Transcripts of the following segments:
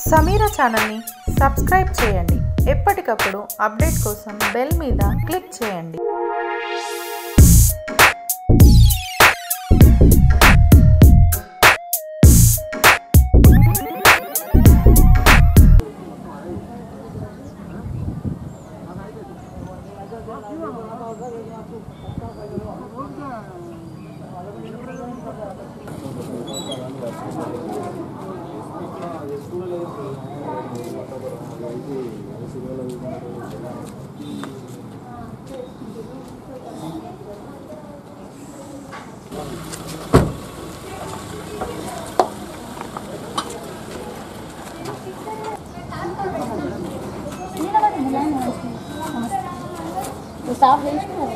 సమీరా ఛానల్ని సబ్స్క్రైబ్ చేయండి ఎప్పటికప్పుడు అప్డేట్ కోసం బెల్ మీద క్లిక్ చేయండి స్టాఫ్ చేస్తున్నారు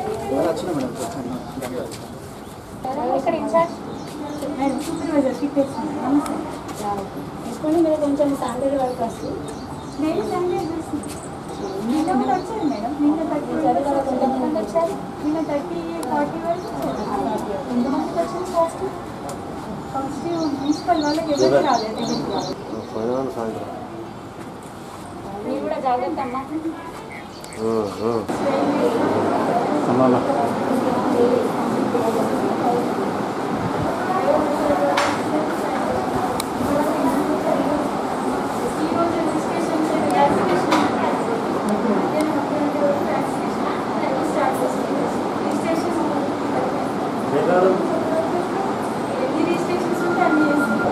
ఇక్కడ ఇన్ఛార్జ్ మేడం సూపర్వైజర్ షీట్ నమస్తే తీసుకొని మీరు కొంచెం శాలరీ వరకు వస్తుంది నేను శాలరీ నిన్న కూడా వచ్చారు మేడం నిన్న థర్టీ చదివారు కొంతమంది వచ్చారు నిన్న థర్టీ ఫార్టీ వరకు ఎంతమందికి వచ్చింది కాస్ట్ కాస్ట్ మున్సిపల్ వాళ్ళకి ఎవరికి రాలేదు దగ్గరికి రాలేదు మీరు కూడా జాగ్రత్త అమ్మా ఈరోజు రిజిస్ట్రేషన్ స్టార్ట్ చేస్తుంది రిజిస్ట్రేషన్ ఎన్ని రిజిస్ట్రేషన్స్ ఉంటే అన్ని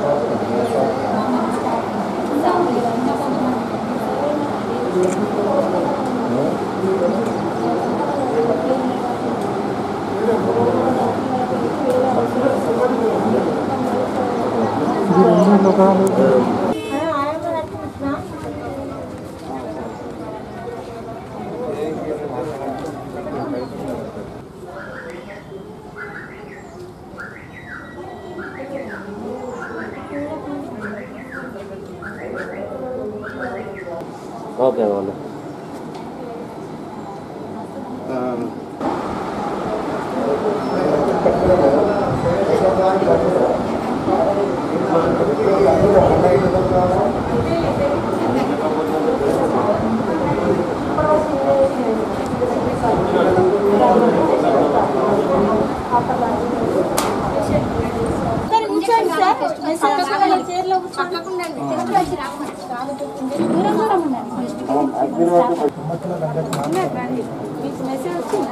ఓకే వాళ్ళు మెసేజ్ వచ్చిందా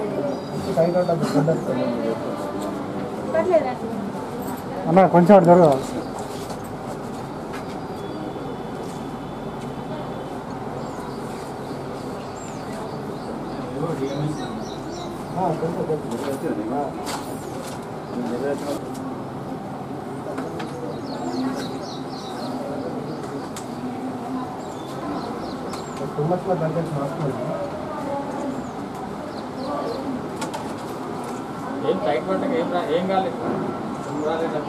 పర్లేదా అన్న కొంచెం అటు జరగ ఏం టైట్ పట్టక ఏం రా ఏం కాలేదు ఏం రాలేదు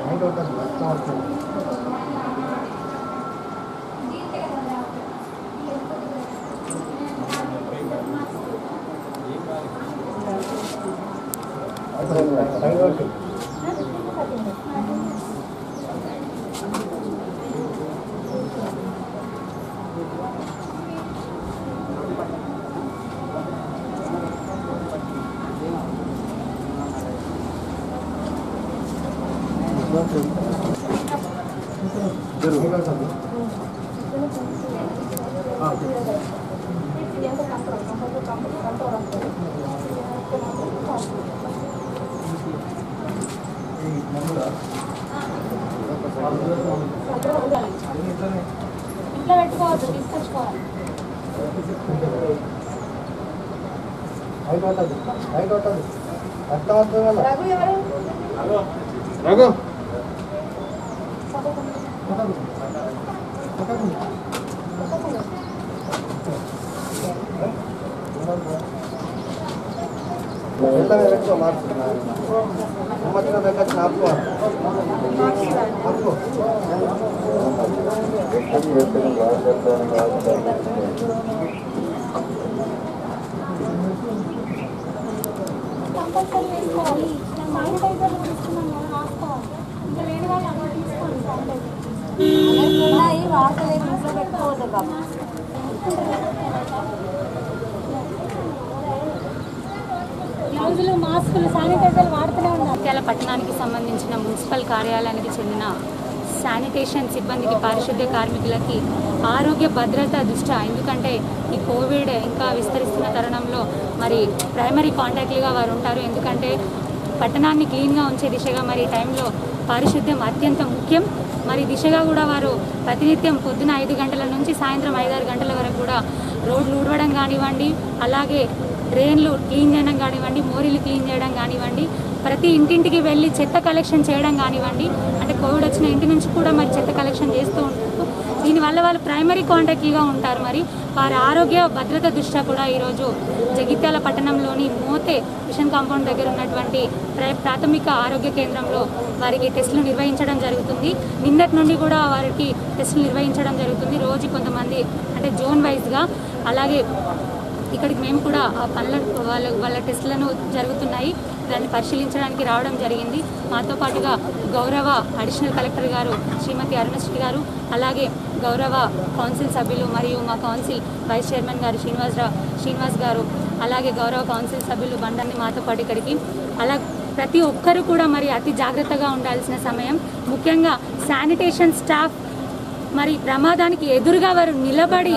ఇంట్లో పెట్టుకోవద్దు తీసుకొచ్చుకోవాలి రఘు ఎవరు రఘు కంపల్సరీ వేసుకోవాలి శానిటైజర్ తీసుకున్నాం కదా రాసుకోవాలి ఇంకా లేని వాళ్ళు అక్కడ తీసుకోండి శానిటైజర్ ఉన్నాయి వాడతలేదు సార్ బాబు రోజులు మాస్కులు శానిటైజర్ వాడుతూనే ఉన్నారు ముత్యాల పట్టణానికి సంబంధించిన మున్సిపల్ కార్యాలయానికి చెందిన శానిటేషన్ సిబ్బందికి పారిశుద్ధ్య కార్మికులకి ఆరోగ్య భద్రత దృష్ట్యా ఎందుకంటే ఈ కోవిడ్ ఇంకా విస్తరిస్తున్న తరుణంలో మరి ప్రైమరీ కాంటాక్ట్లుగా వారు ఉంటారు ఎందుకంటే పట్టణాన్ని క్లీన్గా ఉంచే దిశగా మరి ఈ టైంలో పారిశుద్ధ్యం అత్యంత ముఖ్యం మరి దిశగా కూడా వారు ప్రతినిత్యం పొద్దున ఐదు గంటల నుంచి సాయంత్రం ఐదారు గంటల వరకు కూడా రోడ్లు ఊడవడం కానివ్వండి అలాగే డ్రైన్లు క్లీన్ చేయడం కానివ్వండి మోరీలు క్లీన్ చేయడం కానివ్వండి ప్రతి ఇంటింటికి వెళ్ళి చెత్త కలెక్షన్ చేయడం కానివ్వండి అంటే కోవిడ్ వచ్చిన ఇంటి నుంచి కూడా మరి చెత్త కలెక్షన్ చేస్తూ ఉంటారు దీనివల్ల వాళ్ళు ప్రైమరీ కాంటాక్ట్గా ఉంటారు మరి వారి ఆరోగ్య భద్రత దృష్ట్యా కూడా ఈరోజు జగిత్యాల పట్టణంలోని మోతే మిషన్ కాంపౌండ్ దగ్గర ఉన్నటువంటి ప్ర- ప్రాథమిక ఆరోగ్య కేంద్రంలో వారికి టెస్టులు నిర్వహించడం జరుగుతుంది నిన్నటి నుండి కూడా వారికి టెస్టులు నిర్వహించడం జరుగుతుంది రోజు కొంతమంది అంటే జోన్ వైజ్గా అలాగే ఇక్కడికి మేము కూడా ఆ పనుల వాళ్ళ వాళ్ళ టెస్టులను జరుగుతున్నాయి దాన్ని పరిశీలించడానికి రావడం జరిగింది మాతో పాటుగా గౌరవ అడిషనల్ కలెక్టర్ గారు శ్రీమతి అరుణశ్రీ గారు అలాగే గౌరవ కౌన్సిల్ సభ్యులు మరియు మా కౌన్సిల్ వైస్ చైర్మన్ గారు శ్రీనివాసరావు శ్రీనివాస్ గారు అలాగే గౌరవ కౌన్సిల్ సభ్యులు బండాన్ని మాతో పాటు ఇక్కడికి అలా ప్రతి ఒక్కరు కూడా మరి అతి జాగ్రత్తగా ఉండాల్సిన సమయం ముఖ్యంగా శానిటేషన్ స్టాఫ్ మరి ప్రమాదానికి ఎదురుగా వారు నిలబడి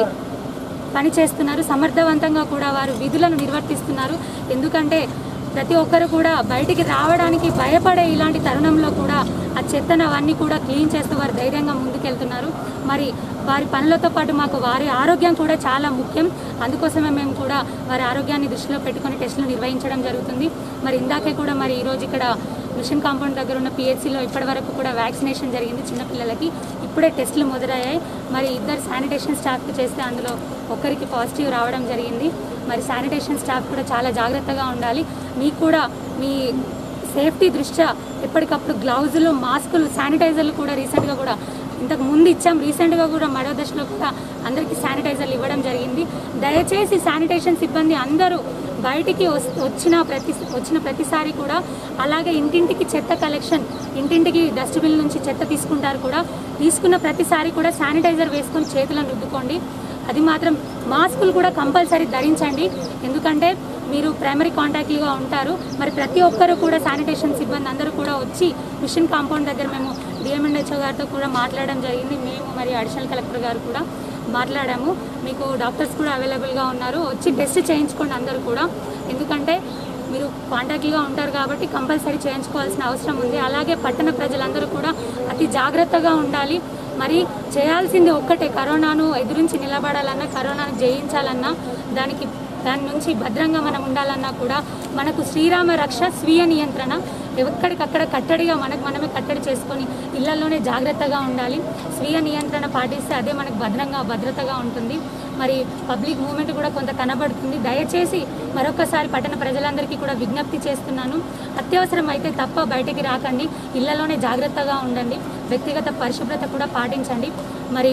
పని చేస్తున్నారు సమర్థవంతంగా కూడా వారు విధులను నిర్వర్తిస్తున్నారు ఎందుకంటే ప్రతి ఒక్కరు కూడా బయటికి రావడానికి భయపడే ఇలాంటి తరుణంలో కూడా ఆ చెత్తను అవన్నీ కూడా క్లీన్ చేస్తూ వారు ధైర్యంగా ముందుకెళ్తున్నారు మరి వారి పనులతో పాటు మాకు వారి ఆరోగ్యం కూడా చాలా ముఖ్యం అందుకోసమే మేము కూడా వారి ఆరోగ్యాన్ని దృష్టిలో పెట్టుకొని టెస్టులు నిర్వహించడం జరుగుతుంది మరి ఇందాకే కూడా మరి ఈరోజు ఇక్కడ మిషన్ కాంపౌండ్ దగ్గర ఉన్న పిహెచ్సిలో ఇప్పటి వరకు కూడా వ్యాక్సినేషన్ జరిగింది చిన్నపిల్లలకి ఇప్పుడే టెస్టులు మొదలయ్యాయి మరి ఇద్దరు శానిటేషన్ స్టాఫ్కి చేస్తే అందులో ఒకరికి పాజిటివ్ రావడం జరిగింది మరి శానిటేషన్ స్టాఫ్ కూడా చాలా జాగ్రత్తగా ఉండాలి మీకు కూడా మీ సేఫ్టీ దృష్ట్యా ఎప్పటికప్పుడు గ్లౌజులు మాస్కులు శానిటైజర్లు కూడా రీసెంట్గా కూడా ఇంతకు ముందు ఇచ్చాం రీసెంట్గా కూడా మరో దశలో కూడా అందరికీ శానిటైజర్లు ఇవ్వడం జరిగింది దయచేసి శానిటేషన్ సిబ్బంది అందరూ బయటికి వస్- వచ్చిన ప్రతి వచ్చిన ప్రతిసారి కూడా అలాగే ఇంటింటికి చెత్త కలెక్షన్ ఇంటింటికి డస్ట్బిన్ నుంచి చెత్త తీసుకుంటారు కూడా తీసుకున్న ప్రతిసారి కూడా శానిటైజర్ వేసుకొని చేతులను రుద్దుకోండి అది మాత్రం మాస్కులు కూడా కంపల్సరీ ధరించండి ఎందుకంటే మీరు ప్రైమరీ కాంటాక్ట్లుగా ఉంటారు మరి ప్రతి ఒక్కరు కూడా శానిటేషన్ సిబ్బంది అందరూ కూడా వచ్చి మిషన్ కాంపౌండ్ దగ్గర మేము డిఎంఎన్హెచ్ఓ గారితో కూడా మాట్లాడడం జరిగింది మేము మరి అడిషనల్ కలెక్టర్ గారు కూడా మాట్లాడాము మీకు డాక్టర్స్ కూడా అవైలబుల్గా ఉన్నారు వచ్చి టెస్ట్ చేయించుకోండి అందరూ కూడా ఎందుకంటే మీరు కాంటాక్ట్గా ఉంటారు కాబట్టి కంపల్సరీ చేయించుకోవాల్సిన అవసరం ఉంది అలాగే పట్టణ ప్రజలందరూ కూడా అతి జాగ్రత్తగా ఉండాలి మరి చేయాల్సింది ఒక్కటే కరోనాను ఎదురించి నిలబడాలన్నా కరోనాను జయించాలన్నా దానికి దాని నుంచి భద్రంగా మనం ఉండాలన్నా కూడా మనకు శ్రీరామ రక్ష స్వీయ నియంత్రణ ఎక్కడికక్కడ కట్టడిగా మనకు మనమే కట్టడి చేసుకొని ఇళ్లలోనే జాగ్రత్తగా ఉండాలి స్వీయ నియంత్రణ పాటిస్తే అదే మనకు భద్రంగా భద్రతగా ఉంటుంది మరి పబ్లిక్ మూవ్మెంట్ కూడా కొంత కనబడుతుంది దయచేసి మరొకసారి పట్టణ ప్రజలందరికీ కూడా విజ్ఞప్తి చేస్తున్నాను అత్యవసరం అయితే తప్ప బయటికి రాకండి ఇళ్లలోనే జాగ్రత్తగా ఉండండి వ్యక్తిగత పరిశుభ్రత కూడా పాటించండి మరి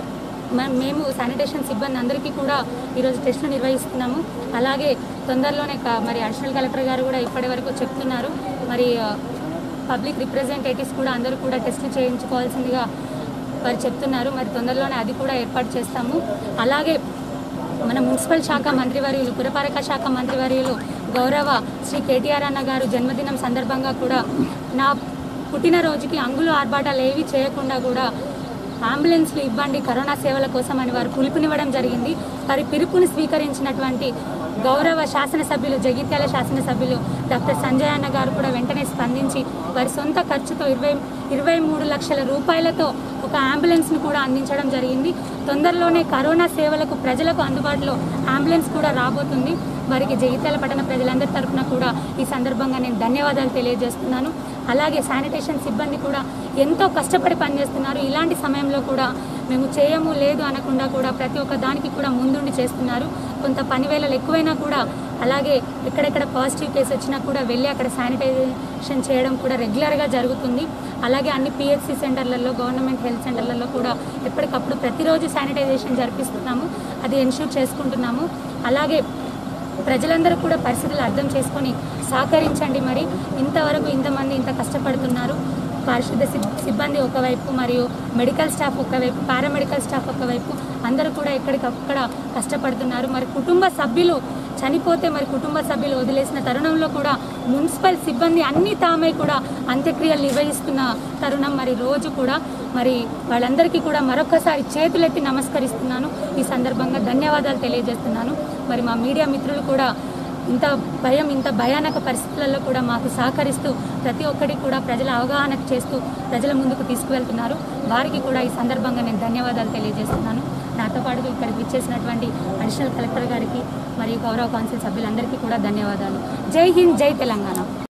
మ- మేము శానిటేషన్ సిబ్బంది అందరికీ కూడా ఈరోజు టెస్టులు నిర్వహిస్తున్నాము అలాగే తొందరలోనే క- మరి అడిషనల్ కలెక్టర్ గారు కూడా ఇప్పటి వరకు చెప్తున్నారు మరి ఆ, పబ్లిక్ రిప్రజెంటేటివ్స్ కూడా అందరూ కూడా టెస్టులు చేయించుకోవాల్సిందిగా వారు చెప్తున్నారు మరి తొందరలోనే అది కూడా ఏర్పాటు చేస్తాము అలాగే మన మున్సిపల్ శాఖ మంత్రివర్యులు పురపాలక శాఖ మంత్రివర్యులు గౌరవ శ్రీ కేటీఆర్ అన్న గారు జన్మదినం సందర్భంగా కూడా నా పుట్టినరోజుకి అంగులు ఆర్భాటాలు ఏవి చేయకుండా కూడా అంబులెన్స్లు ఇవ్వండి కరోనా సేవల కోసం అని వారు పిలుపునివ్వడం జరిగింది వారి పిలుపుని స్వీకరించినటువంటి గౌరవ శాసనసభ్యులు జగిత్యాల శాసనసభ్యులు డాక్టర్ సంజయ్ అన్న గారు కూడా వెంటనే స్పందించి వారి సొంత ఖర్చుతో ఇరవై ఇరవై మూడు లక్షల రూపాయలతో ఒక అంబులెన్స్ను కూడా అందించడం జరిగింది తొందరలోనే కరోనా సేవలకు ప్రజలకు అందుబాటులో అంబులెన్స్ కూడా రాబోతుంది వారికి జగిత్యాల పట్టణ ప్రజలందరి తరఫున కూడా ఈ సందర్భంగా నేను ధన్యవాదాలు తెలియజేస్తున్నాను అలాగే శానిటేషన్ సిబ్బంది కూడా ఎంతో కష్టపడి పనిచేస్తున్నారు ఇలాంటి సమయంలో కూడా మేము చేయము లేదు అనకుండా కూడా ప్రతి ఒక్క దానికి కూడా ముందుండి చేస్తున్నారు కొంత పని వేళలు ఎక్కువైనా కూడా అలాగే ఎక్కడెక్కడ పాజిటివ్ కేసు వచ్చినా కూడా వెళ్ళి అక్కడ శానిటైజేషన్ చేయడం కూడా రెగ్యులర్గా జరుగుతుంది అలాగే అన్ని పిహెచ్సి సెంటర్లలో గవర్నమెంట్ హెల్త్ సెంటర్లలో కూడా ఎప్పటికప్పుడు ప్రతిరోజు శానిటైజేషన్ జరిపిస్తున్నాము అది ఎన్ష్యూర్ చేసుకుంటున్నాము అలాగే ప్రజలందరూ కూడా పరిస్థితులు అర్థం చేసుకొని సహకరించండి మరి ఇంతవరకు ఇంతమంది ఇంత కష్టపడుతున్నారు పారిశుద్ధ సిబ్- సిబ్బంది ఒకవైపు మరియు మెడికల్ స్టాఫ్ ఒకవైపు పారామెడికల్ స్టాఫ్ ఒకవైపు అందరూ కూడా ఎక్కడికక్కడ కష్టపడుతున్నారు మరి కుటుంబ సభ్యులు చనిపోతే మరి కుటుంబ సభ్యులు వదిలేసిన తరుణంలో కూడా మున్సిపల్ సిబ్బంది అన్ని తామై కూడా అంత్యక్రియలు నిర్వహిస్తున్న తరుణం మరి రోజు కూడా మరి వాళ్ళందరికీ కూడా మరొకసారి చేతులెత్తి నమస్కరిస్తున్నాను ఈ సందర్భంగా ధన్యవాదాలు తెలియజేస్తున్నాను మరి మా మీడియా మిత్రులు కూడా ఇంత భయం ఇంత భయానక పరిస్థితులలో కూడా మాకు సహకరిస్తూ ప్రతి ఒక్కటి కూడా ప్రజల అవగాహన చేస్తూ ప్రజల ముందుకు తీసుకువెళ్తున్నారు వారికి కూడా ఈ సందర్భంగా నేను ధన్యవాదాలు తెలియజేస్తున్నాను నాతో పాటు ఇక్కడికి విచ్చేసినటువంటి అడిషనల్ కలెక్టర్ గారికి మరియు గౌరవ కౌన్సిల్ సభ్యులందరికీ కూడా ధన్యవాదాలు జై హింద్ జై తెలంగాణ